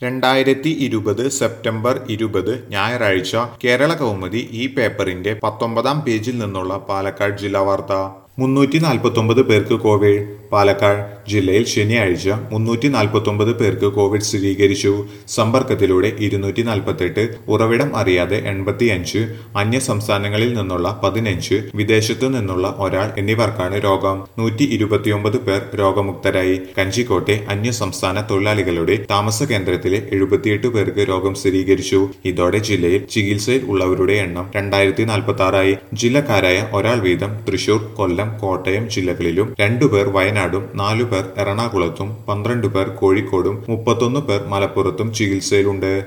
രണ്ടായിരത്തി ഇരുപത് സെപ്റ്റംബർ ഇരുപത് ഞായറാഴ്ച കേരള കൗമുദി ഈ പേപ്പറിന്റെ പത്തൊമ്പതാം പേജിൽ നിന്നുള്ള പാലക്കാട് ജില്ലാ വാർത്ത മുന്നൂറ്റി നാൽപ്പത്തൊമ്പത് പേർക്ക് കോവിഡ് പാലക്കാട് ജില്ലയിൽ ശനിയാഴ്ച മുന്നൂറ്റി നാൽപ്പത്തൊമ്പത് പേർക്ക് കോവിഡ് സ്ഥിരീകരിച്ചു സമ്പർക്കത്തിലൂടെ ഇരുന്നൂറ്റി നാൽപ്പത്തെട്ട് ഉറവിടം അറിയാതെ എൺപത്തിയഞ്ച് അന്യ സംസ്ഥാനങ്ങളിൽ നിന്നുള്ള പതിനഞ്ച് വിദേശത്തു നിന്നുള്ള ഒരാൾ എന്നിവർക്കാണ് രോഗം നൂറ്റി ഇരുപത്തിയൊമ്പത് പേർ രോഗമുക്തരായി കഞ്ചിക്കോട്ടെ അന്യ സംസ്ഥാന തൊഴിലാളികളുടെ താമസ കേന്ദ്രത്തിലെ എഴുപത്തിയെട്ട് പേർക്ക് രോഗം സ്ഥിരീകരിച്ചു ഇതോടെ ജില്ലയിൽ ചികിത്സയിൽ ഉള്ളവരുടെ എണ്ണം രണ്ടായിരത്തി നാൽപ്പത്തി ആറായി ജില്ലക്കാരായ ഒരാൾ വീതം തൃശൂർ കൊല്ലം കോട്ടയം ജില്ലകളിലും രണ്ടുപേർ വയനാടും നാലു പേർ എറണാകുളത്തും പന്ത്രണ്ട് പേർ കോഴിക്കോടും മുപ്പത്തൊന്ന് പേർ മലപ്പുറത്തും ചികിത്സയിലുണ്ട്